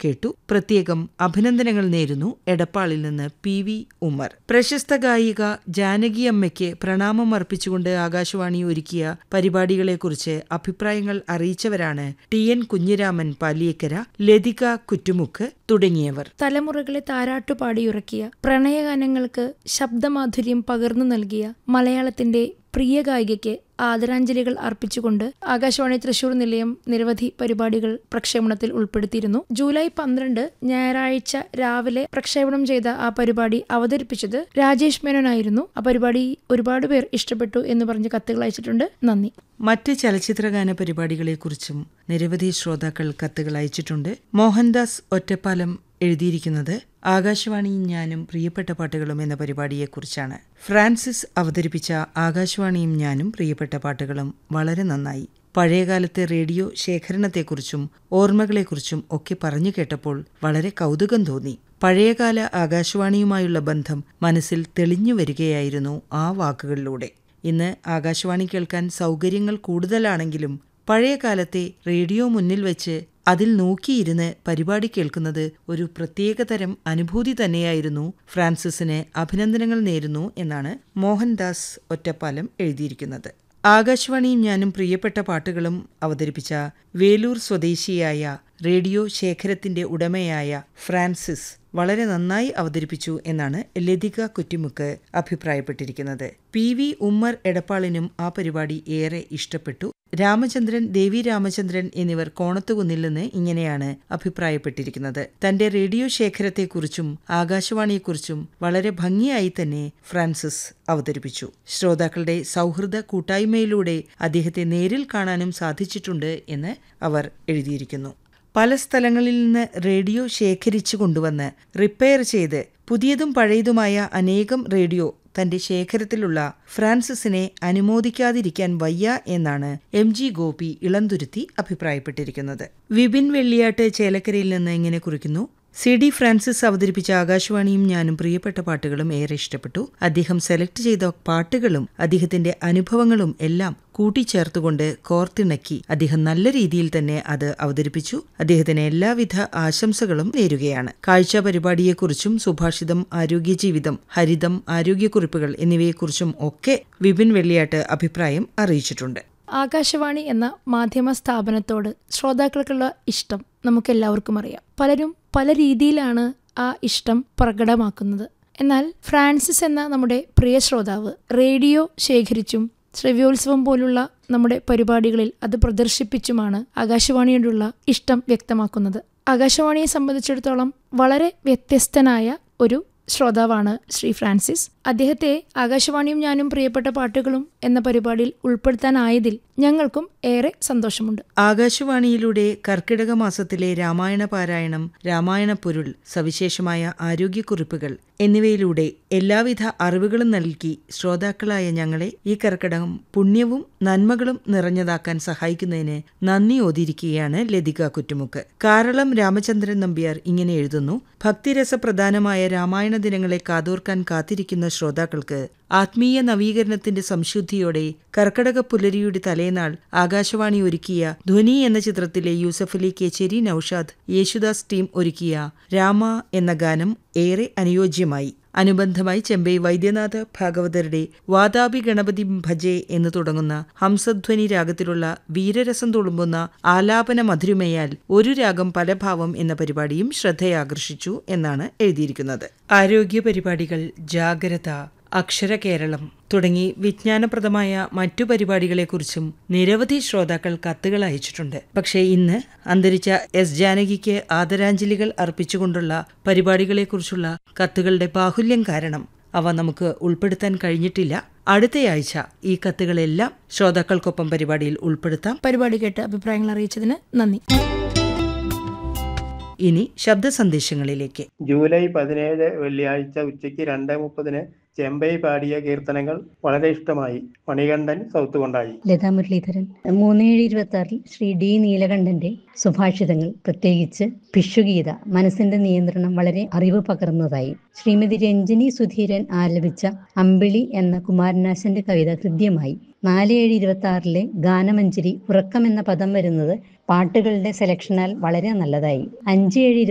കേട്ടു പ്രത്യേകം അഭിനന്ദനങ്ങൾ നേരുന്നു എടപ്പാളിൽ നിന്ന് പി വി ഉമ്മർ പ്രശസ്ത ഗായിക ജാനകി അമ്മയ്ക്ക് പ്രണാമം അർപ്പിച്ചുകൊണ്ട് ആകാശവാണി ഒരുക്കിയ പരിപാടികളെക്കുറിച്ച് അഭിപ്രായങ്ങൾ അറിയിച്ചവരാണ് ടി എൻ കുഞ്ഞിരാമൻ പാലിയക്കര ലതിക കുറ്റുമുക്ക് തുടങ്ങിയവർ തലമുറകളെ താരാട്ടുപാടിയുറക്കിയ പ്രണയഗാനങ്ങൾക്ക് ശബ്ദമാധുര്യം പകർന്നു നൽകിയ മലയാളത്തിന്റെ പ്രിയ ഗായികയ്ക്ക് ആദരാഞ്ജലികൾ അർപ്പിച്ചുകൊണ്ട് ആകാശവാണി തൃശൂർ നിലയം നിരവധി പരിപാടികൾ പ്രക്ഷേപണത്തിൽ ഉൾപ്പെടുത്തിയിരുന്നു ജൂലൈ പന്ത്രണ്ട് ഞായറാഴ്ച രാവിലെ പ്രക്ഷേപണം ചെയ്ത ആ പരിപാടി അവതരിപ്പിച്ചത് രാജേഷ് മേനോനായിരുന്നു ആ പരിപാടി ഒരുപാട് പേർ ഇഷ്ടപ്പെട്ടു എന്ന് പറഞ്ഞ് കത്തുകൾ അയച്ചിട്ടുണ്ട് നന്ദി മറ്റ് ചലച്ചിത്രഗാന പരിപാടികളെക്കുറിച്ചും നിരവധി ശ്രോതാക്കൾ കത്തുകൾ അയച്ചിട്ടുണ്ട് മോഹൻദാസ് ഒറ്റപ്പാലം എഴുതിയിരിക്കുന്നത് ആകാശവാണിയും ഞാനും പ്രിയപ്പെട്ട പാട്ടുകളും എന്ന പരിപാടിയെക്കുറിച്ചാണ് ഫ്രാൻസിസ് അവതരിപ്പിച്ച ആകാശവാണിയും ഞാനും പ്രിയപ്പെട്ട പാട്ടുകളും വളരെ നന്നായി പഴയകാലത്തെ റേഡിയോ ശേഖരണത്തെക്കുറിച്ചും ഓർമ്മകളെക്കുറിച്ചും ഒക്കെ പറഞ്ഞു കേട്ടപ്പോൾ വളരെ കൗതുകം തോന്നി പഴയകാല ആകാശവാണിയുമായുള്ള ബന്ധം മനസ്സിൽ തെളിഞ്ഞു വരികയായിരുന്നു ആ വാക്കുകളിലൂടെ ഇന്ന് ആകാശവാണി കേൾക്കാൻ സൗകര്യങ്ങൾ കൂടുതലാണെങ്കിലും പഴയ കാലത്തെ റേഡിയോ മുന്നിൽ വെച്ച് അതിൽ നോക്കിയിരുന്ന് പരിപാടി കേൾക്കുന്നത് ഒരു പ്രത്യേകതരം അനുഭൂതി തന്നെയായിരുന്നു ഫ്രാൻസിസിന് അഭിനന്ദനങ്ങൾ നേരുന്നു എന്നാണ് മോഹൻദാസ് ഒറ്റപ്പാലം എഴുതിയിരിക്കുന്നത് ആകാശവാണിയും ഞാനും പ്രിയപ്പെട്ട പാട്ടുകളും അവതരിപ്പിച്ച വേലൂർ സ്വദേശിയായ റേഡിയോ ശേഖരത്തിന്റെ ഉടമയായ ഫ്രാൻസിസ് വളരെ നന്നായി അവതരിപ്പിച്ചു എന്നാണ് ലതിക കുറ്റിമുക്ക് അഭിപ്രായപ്പെട്ടിരിക്കുന്നത് പി വി ഉമ്മർ എടപ്പാളിനും ആ പരിപാടി ഏറെ ഇഷ്ടപ്പെട്ടു രാമചന്ദ്രൻ ദേവി രാമചന്ദ്രൻ എന്നിവർ കോണത്തുകുന്നിൽ നിന്ന് ഇങ്ങനെയാണ് അഭിപ്രായപ്പെട്ടിരിക്കുന്നത് തന്റെ റേഡിയോ ശേഖരത്തെക്കുറിച്ചും ആകാശവാണിയെക്കുറിച്ചും വളരെ ഭംഗിയായി തന്നെ ഫ്രാൻസിസ് അവതരിപ്പിച്ചു ശ്രോതാക്കളുടെ സൗഹൃദ കൂട്ടായ്മയിലൂടെ അദ്ദേഹത്തെ നേരിൽ കാണാനും സാധിച്ചിട്ടുണ്ട് എന്ന് അവർ എഴുതിയിരിക്കുന്നു പല സ്ഥലങ്ങളിൽ നിന്ന് റേഡിയോ ശേഖരിച്ചു കൊണ്ടുവന്ന് റിപ്പയർ ചെയ്ത് പുതിയതും പഴയതുമായ അനേകം റേഡിയോ തന്റെ ശേഖരത്തിലുള്ള ഫ്രാൻസിസിനെ അനുമോദിക്കാതിരിക്കാൻ വയ്യ എന്നാണ് എം ജി ഗോപി ഇളന്തുരുത്തി അഭിപ്രായപ്പെട്ടിരിക്കുന്നത് വിപിൻ വെള്ളിയാട്ട് ചേലക്കരയിൽ നിന്ന് ഇങ്ങനെ കുറിക്കുന്നു സി ഡി ഫ്രാൻസിസ് അവതരിപ്പിച്ച ആകാശവാണിയും ഞാനും പ്രിയപ്പെട്ട പാട്ടുകളും ഏറെ ഇഷ്ടപ്പെട്ടു അദ്ദേഹം സെലക്ട് ചെയ്ത പാട്ടുകളും അദ്ദേഹത്തിന്റെ അനുഭവങ്ങളും എല്ലാം കൂട്ടിച്ചേർത്തുകൊണ്ട് കോർത്തിണക്കി അദ്ദേഹം നല്ല രീതിയിൽ തന്നെ അത് അവതരിപ്പിച്ചു അദ്ദേഹത്തിന് എല്ലാവിധ ആശംസകളും നേരുകയാണ് കാഴ്ച പരിപാടിയെക്കുറിച്ചും സുഭാഷിതം ആരോഗ്യജീവിതം ഹരിതം ആരോഗ്യക്കുറിപ്പുകൾ എന്നിവയെക്കുറിച്ചും ഒക്കെ വിപിൻ വെള്ളിയാട്ട് അഭിപ്രായം അറിയിച്ചിട്ടുണ്ട് ആകാശവാണി എന്ന മാധ്യമ സ്ഥാപനത്തോട് ശ്രോതാക്കൾക്കുള്ള ഇഷ്ടം നമുക്കെല്ലാവർക്കും അറിയാം പലരും പല രീതിയിലാണ് ആ ഇഷ്ടം പ്രകടമാക്കുന്നത് എന്നാൽ ഫ്രാൻസിസ് എന്ന നമ്മുടെ പ്രിയ ശ്രോതാവ് റേഡിയോ ശേഖരിച്ചും ശ്രവ്യോത്സവം പോലുള്ള നമ്മുടെ പരിപാടികളിൽ അത് പ്രദർശിപ്പിച്ചുമാണ് ആകാശവാണിയോടുള്ള ഇഷ്ടം വ്യക്തമാക്കുന്നത് ആകാശവാണിയെ സംബന്ധിച്ചിടത്തോളം വളരെ വ്യത്യസ്തനായ ഒരു ശ്രോതാവാണ് ശ്രീ ഫ്രാൻസിസ് അദ്ദേഹത്തെ ആകാശവാണിയും ഞാനും പ്രിയപ്പെട്ട പാട്ടുകളും എന്ന പരിപാടിയിൽ ഉൾപ്പെടുത്താനായതിൽ ഞങ്ങൾക്കും ഏറെ സന്തോഷമുണ്ട് ആകാശവാണിയിലൂടെ കർക്കിടക മാസത്തിലെ രാമായണ പാരായണം രാമായണ പൊരുൾ സവിശേഷമായ ആരോഗ്യക്കുറിപ്പുകൾ എന്നിവയിലൂടെ എല്ലാവിധ അറിവുകളും നൽകി ശ്രോതാക്കളായ ഞങ്ങളെ ഈ കർക്കിടകം പുണ്യവും നന്മകളും നിറഞ്ഞതാക്കാൻ സഹായിക്കുന്നതിന് നന്ദി ഓതിയിരിക്കുകയാണ് ലതിക കുറ്റുമുക്ക് കാരളം രാമചന്ദ്രൻ നമ്പ്യാർ ഇങ്ങനെ എഴുതുന്നു ഭക്തിരസപ്രധാനമായ രാമായണ ദിനങ്ങളെ കാതോർക്കാൻ കാത്തിരിക്കുന്ന ശ്രോതാക്കൾക്ക് ആത്മീയ നവീകരണത്തിന്റെ സംശുദ്ധിയോടെ കർക്കടക പുലരിയുടെ തലേനാൾ ആകാശവാണി ഒരുക്കിയ ധ്വനി എന്ന ചിത്രത്തിലെ യൂസഫലി കേച്ചേരി നൌഷാദ് യേശുദാസ് ടീം ഒരുക്കിയ രാമ എന്ന ഗാനം ഏറെ അനുയോജ്യമായി അനുബന്ധമായി ചെമ്പൈ വൈദ്യനാഥ ഭാഗവതരുടെ വാതാപി ഗണപതി ഭജേ എന്ന് തുടങ്ങുന്ന ഹംസധ്വനി രാഗത്തിലുള്ള വീരരസം തുളുമ്പുന്ന ആലാപന മധുരിമയാൽ ഒരു രാഗം പലഭാവം എന്ന പരിപാടിയും ശ്രദ്ധയാകർഷിച്ചു എന്നാണ് എഴുതിയിരിക്കുന്നത് ആരോഗ്യ പരിപാടികൾ ജാഗ്രത അക്ഷര കേരളം തുടങ്ങി വിജ്ഞാനപ്രദമായ മറ്റു പരിപാടികളെക്കുറിച്ചും നിരവധി ശ്രോതാക്കൾ കത്തുകൾ അയച്ചിട്ടുണ്ട് പക്ഷേ ഇന്ന് അന്തരിച്ച എസ് ജാനകിക്ക് ആദരാഞ്ജലികൾ അർപ്പിച്ചുകൊണ്ടുള്ള പരിപാടികളെക്കുറിച്ചുള്ള കത്തുകളുടെ ബാഹുല്യം കാരണം അവ നമുക്ക് ഉൾപ്പെടുത്താൻ കഴിഞ്ഞിട്ടില്ല അടുത്തയാഴ്ച ഈ കത്തുകളെല്ലാം ശ്രോതാക്കൾക്കൊപ്പം പരിപാടിയിൽ ഉൾപ്പെടുത്താം പരിപാടി കേട്ട് അഭിപ്രായങ്ങൾ അറിയിച്ചതിന് നന്ദി ഇനി ശബ്ദ സന്ദേശങ്ങളിലേക്ക് ജൂലൈ പതിനേഴ് വെള്ളിയാഴ്ച ഉച്ചയ്ക്ക് രണ്ട് മുപ്പതിന് ചെമ്പൈ പാടിയ കീർത്തനങ്ങൾ വളരെ ഇഷ്ടമായി മണികണ്ഠൻ സൗത്ത് കൊണ്ടായി ലതാ മുരളീധരൻ മൂന്നേഴ് ഇരുപത്തി ആറിൽ ശ്രീ ഡി നീലകണ്ഠന്റെ സുഭാഷിതങ്ങൾ പ്രത്യേകിച്ച് ഭിഷുഗീത മനസ്സിന്റെ നിയന്ത്രണം വളരെ അറിവ് പകർന്നതായി ശ്രീമതി രഞ്ജിനി സുധീരൻ ആലപിച്ച അമ്പിളി എന്ന കുമാരനാശന്റെ കവിത ഹൃദ്യമായി നാല് ഏഴ് ഇരുപത്തി ആറിലെ ഗാനമഞ്ജരി ഉറക്കം എന്ന പദം വരുന്നത് പാട്ടുകളുടെ സെലക്ഷനാൽ വളരെ നല്ലതായി അഞ്ച് ഏഴ്